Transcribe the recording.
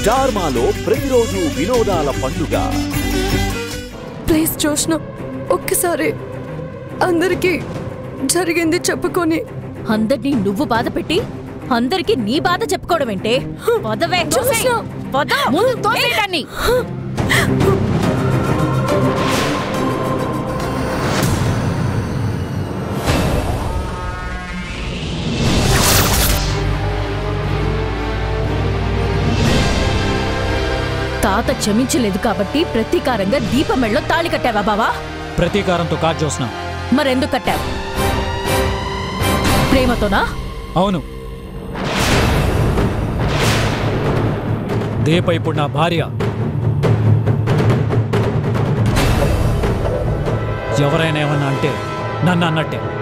Star మాలో ప్రతిరోజు వినోదాల పండుగ ప్లీజ్ జోష్న ఒక్కసారి అందరికీ జరిగింది చెప్పుకొని అందరినీ నువ్వు బాధ పెట్టి అందరికి నీ బాధ చెప్పుకోవడం ఏంటే పదవే జోష్న! పద ముందు తోసేయడాన్ని. తాత క్షమించలేదు కాబట్టి ప్రతీకారంగా దీపమెళ్ళలో తాళి కట్టావా బావా ప్రతీకారంతో కాదు జోస్న మరెందుకు కట్టావు ప్రేమతోనా అవును దీప ఇప్పుడు నా భార్య ఎవరైనా ఏమన్నా అంటే నన్ను అన్నట్టే